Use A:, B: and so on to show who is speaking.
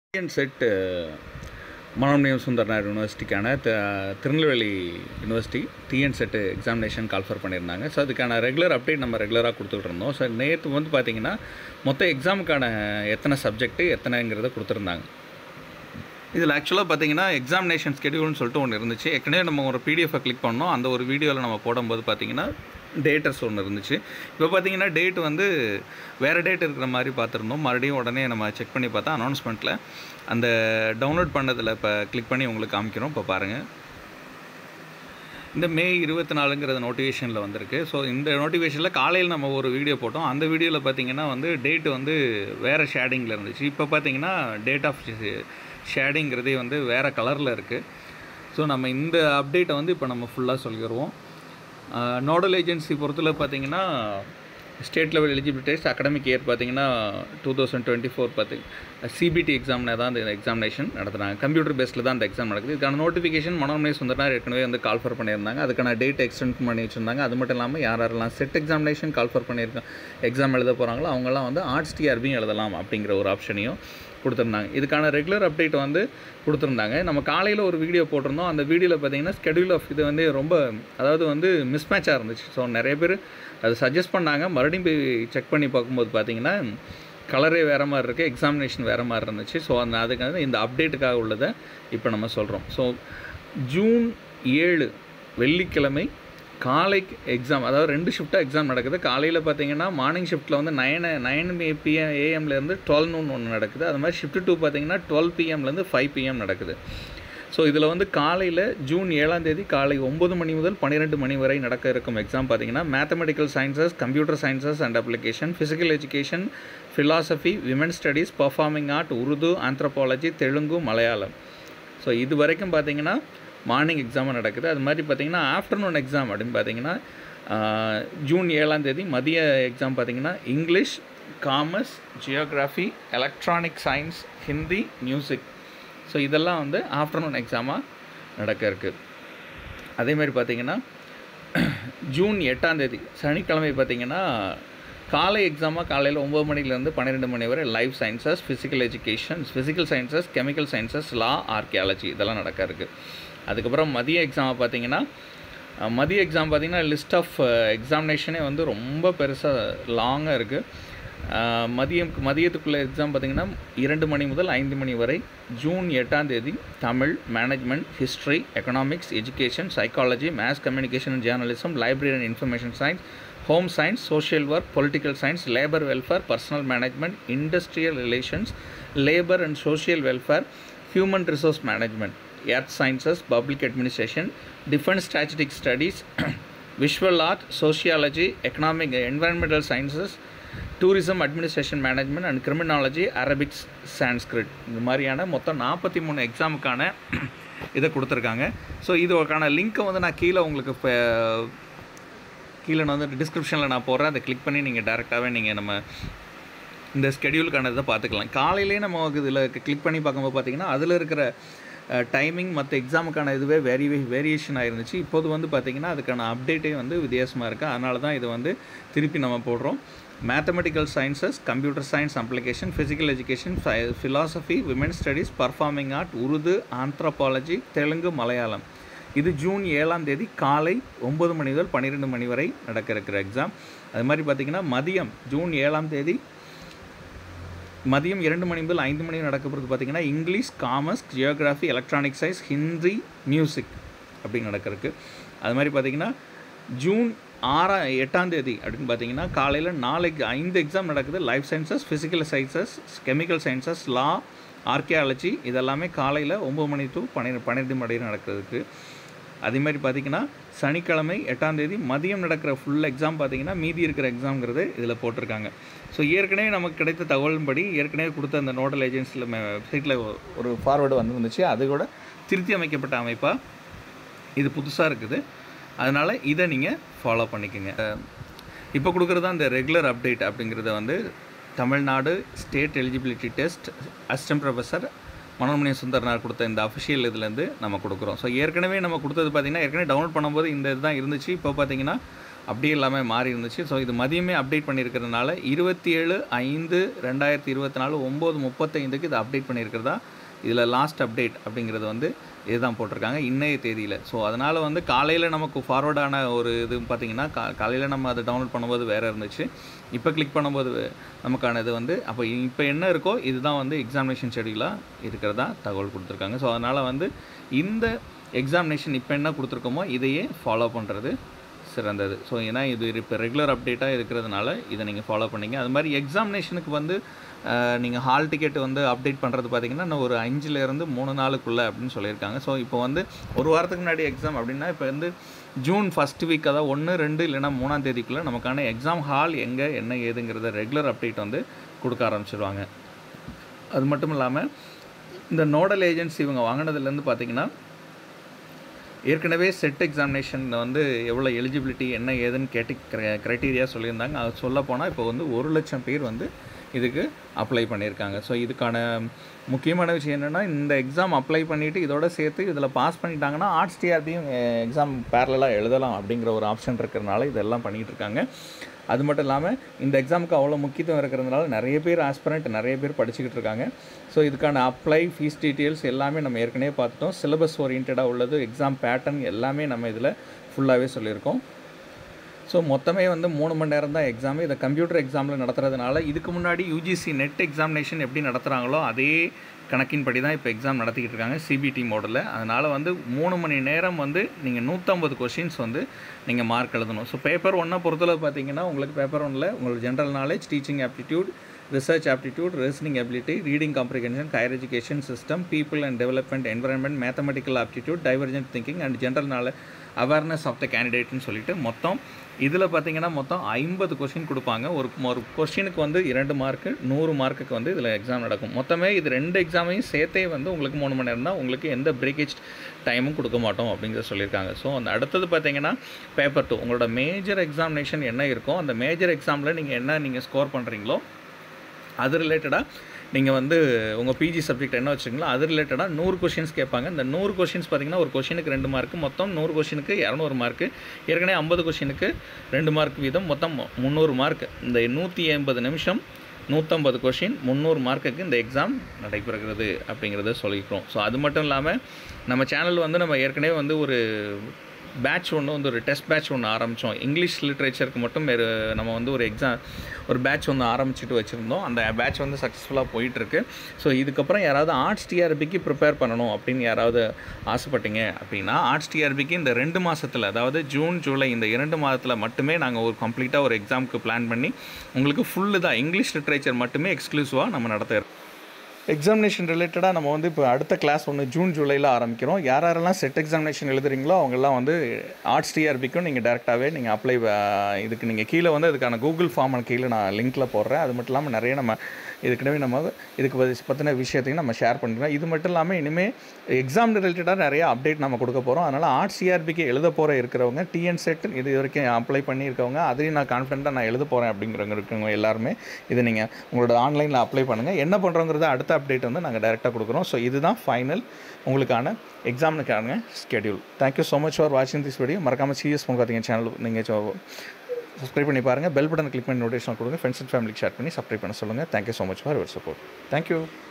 A: Indian SET Manonmaniam Sundaranar யூனிவர்சிட்டிக்கான the Tirunelveli university TN SET examination call for பண்ணியிருந்தாங்க so அதுக்கான ரெகுலர் அப்டேட் நம்ம ரெகுலராக கொடுத்துட்டு இருந்தோம் ஸோ நேற்று வந்து பார்த்திங்கன்னா மொத்த எக்ஸாமுக்கான எத்தனை சப்ஜெக்ட்டு எத்தனைங்கிறத கொடுத்துருந்தாங்க இதில் ஆக்சுவலாக பார்த்தீங்கன்னா எக்ஸாமினேஷன் ஸ்கெடியூல்னு சொல்லிட்டு ஒன்று இருந்துச்சு ஏற்கனவே நம்ம ஒரு பிடிஎஃபை கிளிக் பண்ணோம் அந்த ஒரு வீடியோவில் நம்ம போடும்போது பார்த்தீங்கன்னா டேட்டஸ் ஒன்று இருந்துச்சு இப்போ பார்த்தீங்கன்னா டேட் வந்து வேறு டேட் இருக்கிற மாதிரி பார்த்துருந்தோம் மறுபடியும் உடனே நம்ம செக் பண்ணி பார்த்தா அனௌன்ஸ்மெண்ட்டில் அந்த டவுன்லோட் பண்ணதில் இப்போ கிளிக் பண்ணி உங்களுக்கு காமிக்கிறோம் இப்போ பாருங்கள் இந்த மே இருபத்தி நாலுங்கிறது நோட்டிஃபிகேஷனில் வந்திருக்கு ஸோ இந்த நோட்டிஃபிகேஷனில் காலையில் நம்ம ஒரு வீடியோ போட்டோம் அந்த வீடியோவில் பார்த்தீங்கன்னா வந்து டேட் வந்து வேறு ஷேடிங்கில் இருந்துச்சு இப்போ பார்த்தீங்கன்னா டேட் ஆஃப் ஷேடிங்கிறதே வந்து வேறு கலரில் இருக்குது ஸோ நம்ம இந்த அப்டேட்டை வந்து இப்போ நம்ம ஃபுல்லாக சொல்லிடுவோம் நோடல் ஏஜென்சி பொறுத்தல பார்த்தீங்கன்னா state level eligibility test academic year பார்த்தீங்கன்னா டூ தௌசண்ட் டுவெண்ட்டி ஃபோர் பார்த்திங்க சிபிடி எக்ஸாமில் தான் இந்த எக்ஸாமினேஷன் நடத்துகிறாங்க கம்ப்யூட்டர் பேஸில் தான் இந்த எக்ஸாம் நடக்குது இதுக்கான நோட்டிஃபிகேஷன் மனோன்மணி சுந்தரனார் ஏற்கனவே வந்து கால்ஃபர் பண்ணியிருந்தாங்க அதுக்கான டேட் எக்ஸ்டெண்ட் பண்ணி வச்சுருந்தாங்க அது மட்டும் இல்லாமல் யார் யாரெல்லாம் செட் எக்ஸாமினேஷன் கால்ஃபர் பண்ணியிருக்காங்க எக்ஸாம் எழுத போகிறாங்களோ அவங்களாம் வந்து ஆர்ட்ஸ் டிஆர்பியும் எழுதலாம் அப்படிங்கிற ஒரு ஆப்ஷனையும் கொடுத்துருந்தாங்க இதுக்கான ரெகுலர் அப்டேட் வந்து கொடுத்துருந்தாங்க நம்ம காலையில் ஒரு வீடியோ போட்டிருந்தோம் அந்த வீடியோவில் பார்த்தீங்கன்னா ஸ்கெடியூல் ஆஃப் இது வந்து ரொம்ப அதாவது வந்து மிஸ்மேட்சாக இருந்துச்சு ஸோ நிறைய பேர் அது சஜஸ்ட் பண்ணாங்க மறுபடியும் போய் செக் பண்ணி பார்க்கும்போது பார்த்தீங்கன்னா கலரே வேறு மாதிரி இருக்குது எக்ஸாமினேஷன் வேறு மாதிரி இருந்துச்சு ஸோ அந்த அதுக்காக இந்த அப்டேட்டுக்காக உள்ளதை இப்போ நம்ம சொல்கிறோம் ஸோ ஜூன் ஏழு வெள்ளிக்கிழமை காலை எக்ஸாம் அதாவது ரெண்டு ஷிஃப்ட்டாக எக்ஸாம் நடக்குது காலையில் பார்த்தீங்கன்னா மார்னிங் ஷிஃப்ட்டில் வந்து நைன் நைன் பிஎம் ஏஎம்லேருந்து டுவெல் நூன் ஒன்று நடக்குது அது மாதிரி ஷிஃப்ட் டூ பார்த்தீங்கன்னா டுவெல் பிஎம்லேருந்து ஃபைவ் பிஎம் நடக்குது ஸோ இதில் வந்து காலையில் ஜூன் ஏழாம் தேதி காலை ஒம்பது மணி முதல் பன்னிரெண்டு மணி வரை நடக்க இருக்கும் எக்ஸாம் பார்த்தீங்கன்னா mathematical sciences computer sciences and application physical education philosophy women studies performing art Urdu anthropology Telugu Malayalam so இது வரைக்கும் பார்த்தீங்கன்னா மார்னிங் எக்ஸாமும் நடக்குது அது மாதிரி பார்த்திங்கன்னா ஆஃப்டர்நூன் எக்ஸாம் அப்படின்னு பார்த்தீங்கன்னா ஜூன் ஏழாம் தேதி மதிய எக்ஸாம் பார்த்திங்கன்னா English commerce geography electronic science Hindi music so இதெல்லாம் வந்து ஆஃப்டர்நூன் எக்ஸாமாக நடக்க இருக்குது அதேமாதிரி பார்த்திங்கன்னா ஜூன் எட்டாம் தேதி சனிக்கிழமை பார்த்திங்கன்னா காலை எக்ஸாமாக காலையில் ஒம்பது மணிலேருந்து பன்னிரெண்டு மணி வரை life sciences physical education physical sciences chemical sciences law archaeology இதெல்லாம் நடக்க இருக்குது அதுக்கப்புறம் மதிய எக்ஸாமை பார்த்தீங்கன்னா மதிய எக்ஸாம் பார்த்திங்கன்னா லிஸ்ட் ஆஃப் எக்ஸாமினேஷனே வந்து ரொம்ப பெருசாக லாங்காக இருக்குது மதியம் மதியத்துக்குள்ள எக்ஸாம் பார்த்திங்கன்னா இரண்டு மணி முதல் ஐந்து மணி வரை ஜூன் எட்டாம் தேதி Tamil management history economics education psychology maths communication and journalism library and information science home science social work political science labour welfare personnel management industrial relations labour and social welfare human resource management earth sciences public administration defence strategic studies visual art sociology economic environmental sciences tourism administration management and criminology Arabics Sanskrit இந்த மாதிரியான மொத்தம் நாற்பத்தி மூணு எக்ஸாமுக்கான இதை கொடுத்துருக்காங்க so இதுக்கான லிங்க்கை வந்து நான் கீழே உங்களுக்கு இப்போ கீழே நான் வந்து டிஸ்கிரிப்ஷனில் நான் போடுறேன் அதை கிளிக் பண்ணி நீங்கள் டேரெக்டாகவே நீங்கள் நம்ம இந்த ஸ்கெடியூலுக்கான இதை பார்த்துக்கலாம் காலையிலே நம்ம இதில் கிளிக் பண்ணி பார்க்கும்போது பார்த்தீங்கன்னா அதில் இருக்கிற டைமிங் மற்ற எக்ஸாமுக்கான இதுவே வேரி வேரியேஷன் ஆயிருந்துச்சு இப்போது வந்து பார்த்திங்கன்னா அதுக்கான அப்டேட்டே வந்து வித்தியாசமாக இருக்குது அதனால தான் இது வந்து திருப்பி நம்ம போடுறோம் mathematical sciences computer science application physical education philosophy women studies performing art Urdu anthropology Telugu Malayalam இது ஜூன் ஏழாம் தேதி காலை ஒம்பது மணி முதல் பன்னிரெண்டு மணி வரை நடக்க இருக்கிற எக்ஸாம் அது மாதிரி பார்த்திங்கன்னா மதியம் ஜூன் ஏழாம் தேதி மதியம் இரண்டு மணி முதல் ஐந்து மணி நடக்க போகிறது பார்த்திங்கன்னா English commerce geography electronic science Hindi music அப்படி நடக்கிறதுக்கு அது மாதிரி பார்த்திங்கன்னா ஜூன் ஆறாம் எட்டாம் தேதி அப்படின்னு பார்த்தீங்கன்னா காலையில் நாளைக்கு ஐந்து எக்ஸாம் நடக்குது life sciences physical sciences chemical sciences law archaeology இதெல்லாமே காலையில் ஒம்பது மணி டு பன்னிரெண்டு பன்னிரெண்டு மணி நடக்கிறதுக்கு அதே மாதிரி பார்த்திங்கன்னா சனிக்கிழமை எட்டாம் தேதி மதியம் நடக்கிற ஃபுல் எக்ஸாம் பார்த்திங்கன்னா மீதி இருக்கிற எக்ஸாம்ங்கிறது இதில் போட்டிருக்காங்க ஸோ ஏற்கனவே நமக்கு கிடைத்த தகவலின்படி ஏற்கனவே கொடுத்த அந்த நோடல் ஏஜென்சியில் வெப்சைட்டில் ஒரு ஃபார்வேர்டு வந்து வந்துச்சு அது கூட திருத்தி அமைக்கப்பட்ட அமைப்பாக இது புதுசாக இருக்குது அதனால் இதை நீங்கள் ஃபாலோ பண்ணிக்கோங்க இப்போ கொடுக்குறது அந்த ரெகுலர் அப்டேட் அப்படிங்கிறத வந்து Tamil Nadu state eligibility test assistant professor Manonmani Sundaranar கொடுத்த இந்த அஃபிஷியல் இதுலேருந்து நம்ம கொடுக்குறோம் ஸோ ஏற்கனவே நம்ம கொடுத்தது பார்த்திங்கன்னா ஏற்கனவே டவுன்லோட் பண்ணும்போது இந்த இதுதான் இருந்துச்சு இப்போ பார்த்தீங்கன்னா அப்படியே எல்லாமே மாறி இருந்துச்சு ஸோ இது மதியமே அப்டேட் பண்ணியிருக்கிறதுனால இருபத்தி ஏழு ஐந்து ரெண்டாயிரத்தி இருபத்தி நாலு ஒம்பது முப்பத்தைந்துக்கு இதை அப்டேட் பண்ணியிருக்கிறதா இதில் லாஸ்ட் அப்டேட் அப்படிங்கிறது வந்து இதுதான் போட்டிருக்காங்க இன்றைய தேதியில் ஸோ அதனால் வந்து காலையில் நமக்கு ஃபார்வர்டான ஒரு இது பார்த்திங்கன்னா கா காலையில் நம்ம அதை டவுன்லோட் பண்ணும்போது வேறு இருந்துச்சு இப்போ கிளிக் பண்ணும்போது நமக்கான இது வந்து அப்போ இப்போ என்ன இருக்கோ இதுதான் வந்து எக்ஸாமினேஷன் ஷெடியூலாக இருக்கிறதா தகவல் கொடுத்துருக்காங்க ஸோ அதனால் வந்து இந்த எக்ஸாமினேஷன் இப்போ என்ன கொடுத்துருக்கோமோ இதையே ஃபாலோ பண்ணுறது சிறந்தது ஸோ ஏன்னா இது இப்போ ரெகுலர் அப்டேட்டாக இருக்கிறதுனால இதை நீங்கள் ஃபாலோ பண்ணிங்க அது மாதிரி எக்ஸாமினேஷனுக்கு வந்து நீங்கள் ஹால் டிக்கெட் வந்து அப்டேட் பண்ணுறது பார்த்தீங்கன்னா இன்னும் ஒரு அஞ்சுலேருந்து மூணு நாளுக்குள்ளே அப்படின்னு சொல்லியிருக்காங்க ஸோ இப்போ வந்து ஒரு வாரத்துக்கு முன்னாடி எக்ஸாம் அப்படின்னா இப்போ வந்து ஜூன் ஃபஸ்ட் வீக் அதாவது ஒன்று ரெண்டு இல்லைனா மூணாம் தேதிக்குள்ளே நமக்கான எக்ஸாம் ஹால் எங்கே என்ன ஏதுங்கிறத ரெகுலர் அப்டேட் வந்து கொடுக்க ஆரம்பிச்சிருவாங்க அது மட்டும் இல்லாமல் இந்த நோடல் ஏஜென்சி இவங்க வாங்கினதுலேருந்து பார்த்தீங்கன்னா ஏற்கனவே செட் எக்ஸாமினேஷன் வந்து எவ்வளோ எலிஜிபிலிட்டி என்ன ஏதுன்னு கேட்டு க்ரைட்டீரியா சொல்லியிருந்தாங்க அது சொல்ல போனால் இப்போ வந்து ஒரு லட்சம் பேர் வந்து இதுக்கு அப்ளை பண்ணியிருக்காங்க ஸோ இதுக்கான முக்கியமான விஷயம் என்னென்னா இந்த எக்ஸாம் அப்ளை பண்ணிவிட்டு இதோட சேர்த்து இதில் பாஸ் பண்ணிட்டாங்கன்னா ஆர்ட்ஸ் டிஆர்பியும் எக்ஸாம் பேரலாக எழுதலாம் அப்படிங்கிற ஒரு ஆப்ஷன் இருக்கிறனால இதெல்லாம் பண்ணிகிட்டு இருக்காங்க அது மட்டும் இல்லாமல் இந்த எக்ஸாமுக்கு அவ்வளோ முக்கியத்துவம் இருக்கிறதுனால நிறைய பேர் ஆஸ்பிரண்ட் நிறைய பேர் படிச்சுக்கிட்டு இருக்காங்க ஸோ இதுக்கான அப்ளை ஃபீஸ் டீட்டெயில்ஸ் எல்லாமே நம்ம ஏற்கனவே பார்த்துட்டோம் சிலபஸ் ஓரியன்டாக உள்ளது எக்ஸாம் பேட்டர்ன் எல்லாமே நம்ம இதில் ஃபுல்லாகவே சொல்லியிருக்கோம் ஸோ மொத்தமே வந்து மூணு மணி நேரம் தான் எக்ஸாமு இதை கம்ப்யூட்டர் எக்ஸாமில் நடத்துறதுனால இதுக்கு முன்னாடி யூஜிசி நெட் எக்ஸாமினேஷன் எப்படி நடத்துகிறாங்களோ அதே கணக்கின்படி தான் இப்போ எக்ஸாம் நடத்திக்கிட்டு இருக்காங்க சிபிடி மோடில் அதனால் வந்து மூணு மணி நேரம் வந்து நீங்கள் நூற்றம்பது கொஷின்ஸ் வந்து நீங்கள் மார்க் எழுதணும் ஸோ பேப்பர் ஒன்றை பொறுத்தளவு பார்த்தீங்கன்னா உங்களுக்கு பேப்பர் ஒன்றில் உங்களுக்கு general knowledge teaching aptitude research aptitude reasoning ability reading comprehension higher education system people and development environment mathematical aptitude divergent thinking and general knowledge awareness of the கேண்டிடேட்னு சொல்லிட்டு மொத்தம் இதில் பார்த்தீங்கன்னா மொத்தம் ஐம்பது கொஷின் கொடுப்பாங்க ஒரு ஒரு கொஷினுக்கு வந்து இரண்டு மார்க்கு நூறு மார்க்குக்கு வந்து இதில் எக்ஸாம் நடக்கும் மொத்தமே இது ரெண்டு எக்ஸாமையும் சேர்த்தே வந்து உங்களுக்கு மூணு மணி நேரம் தான் உங்களுக்கு எந்த பிரேக்கேஜ் டைமும் கொடுக்க மாட்டோம் அப்படிங்கிற சொல்லியிருக்காங்க ஸோ அந்த அடுத்தது பார்த்தீங்கன்னா பேப்பர் டூ உங்களோட மேஜர் எக்ஸாமினேஷன் என்ன இருக்கோ அந்த மேஜர் எக்ஸாமில் நீங்கள் என்ன நீங்கள் ஸ்கோர் பண்ணுறீங்களோ அது ரிலேட்டடாக நீங்கள் வந்து உங்கள் பிஜி சப்ஜெக்ட் என்ன வச்சுங்களோ அது ரிலேட்டடாக நூறு கொஷின்ஸ் கேட்பாங்க இந்த நூறு கொஷின்ஸ் பார்த்தீங்கன்னா ஒரு கொஷினுக்கு ரெண்டு மார்க்கு மொத்தம் நூறு கொஷினுக்கு இரநூறு மார்க்கு ஏற்கனவே ஐம்பது கொஷினுக்கு ரெண்டு மார்க் வீதம் மொத்தம் முந்நூறு மார்க் இந்த நூற்றி எண்பது நிமிஷம் நூற்றம்பது கொஷின் முந்நூறு மார்க்குக்கு இந்த எக்ஸாம் நடைபெறுகிறது அப்படிங்கிறத சொல்லிக்கிறோம் ஸோ அது மட்டும் இல்லாமல் நம்ம சேனல் வந்து நம்ம ஏற்கனவே வந்து ஒரு பேட்ச் ஒன்று வந்து ஒரு டெஸ்ட் பேட்ச் ஒன்று ஆரம்பித்தோம் இங்கிலீஷ் லிட்ரேச்சருக்கு மட்டும் வேறு நம்ம வந்து ஒரு எக்ஸாம் ஒரு பேட்ச் ஒன்று ஆரம்பிச்சுட்டு வச்சுருந்தோம் அந்த பேட்ச் வந்து சக்ஸஸ்ஃபுல்லாக போயிட்டுருக்கு ஸோ இதுக்கப்புறம் யாராவது ஆர்ட்ஸ் டிஆர்பிக்கு ப்ரிப்பேர் பண்ணணும் அப்படின்னு யாராவது ஆசைப்பட்டீங்க அப்படின்னா ஆர்ட்ஸ் டிஆர்பிக்கு இந்த ரெண்டு மாதத்தில் அதாவது ஜூன் ஜூலை இந்த இரண்டு மாதத்தில் மட்டுமே நாங்கள் ஒரு கம்ப்ளீட்டாக ஒரு எக்ஸாமுக்கு பிளான் பண்ணி உங்களுக்கு ஃபுல்லு தான் இங்கிலீஷ் லிட்ரேச்சர் மட்டுமே எக்ஸ்க்ளூசிவாக நம்ம நடத்த எக்ஸாமினேஷன் ரிலேட்டடாக நம்ம வந்து இப்போ அடுத்த கிளாஸ் ஒன்று ஜூன் ஜூலையில் ஆரம்பிக்கிறோம் யார் யாரெல்லாம் செட் எக்ஸாமினேஷன் எழுதுறீங்களோ அவங்கெல்லாம் வந்து ஆர்ட்ஸ் டிஆர்பிக்கும் நீங்கள் டேரெக்டாகவே நீங்கள் அப்ளை இதுக்கு நீங்கள் கீழே வந்து அதுக்கான கூகுள் ஃபார்ம் கீழே நான் லிங்க்கில் போடுறேன் அது மட்டும் இல்லாமல் நிறைய நம்ம இதுக்கிடவே நம்ம இதுக்கு பற்றின விஷயத்தையும் நம்ம ஷேர் பண்ணிக்கலாம் இது மட்டும் இல்லாமல் இனிமேல் எக்ஸாம் ரிலேட்டடாக நிறைய அப்டேட் நம்ம கொடுக்க போகிறோம் அதனால் ஆர்ட்ஸ் சிஆர்பிக்கு எழுத போகிற இருக்கிறவங்க டிஎன் செட் இது வரைக்கும் அப்ளை பண்ணியிருக்கவங்க அதையும் நான் கான்ஃபிடண்ட்டாக நான் எழுத போகிறேன் அப்படிங்கிறவங்க இருக்கவங்க எல்லாருமே இதை நீங்கள் உங்களோட ஆன்லைனில் அப்ளை பண்ணுங்கள் என்ன பண்ணுறோங்கிறத அடுத்த அப்டேட் வந்து நாங்கள் டேரெக்டாக கொடுக்குறோம் ஸோ இதுதான் ஃபைனல் உங்களுக்கான எக்ஸாமுக்கான schedule thank you so much for வாட்சிங் திஸ் வீடியோ மறக்காமல் சிஎஸ் ஃபோன் பார்த்தீங்க சேனல் நீங்கள் சப்ஸ்கிரைப் பண்ணி பாருங்கள் பெல் பட்டன் கிளிக் பண்ணி நோட்டிஃபிகேஷன் கொடுங்க ஃப்ரெண்ட்ஸ் அண்ட் ஃபேமிலிக்கு ஷேர் பண்ணி சப்ஸ்கிரைப் பண்ண சொல்லுங்கள் thank you so much for your support thank you